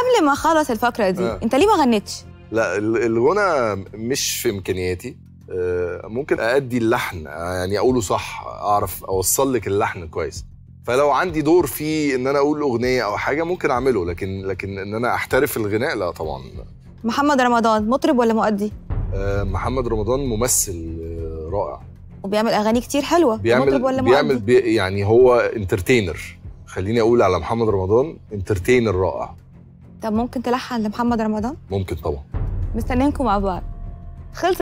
قبل ما اخلص الفقره دي آه. انت ليه ما غنيتش لا ال- الغنى مش في امكانياتي آه، ممكن ادي اللحن آه، يعني اقوله صح اعرف اوصل لك اللحن كويس فلو عندي دور في ان انا اقول اغنيه او حاجه ممكن اعمله لكن لكن ان انا احترف الغناء لا طبعا محمد رمضان مطرب ولا مؤدي آه، محمد رمضان ممثل آه، رائع وبيعمل اغاني كتير حلوه بيعمل مطرب ولا بيعمل مؤدي بي يعني هو انترتينر خليني اقول على محمد رمضان انترتينر رائع طب ممكن تلحن لمحمد رمضان ممكن طبعا مستنيينكم مع بعض خلص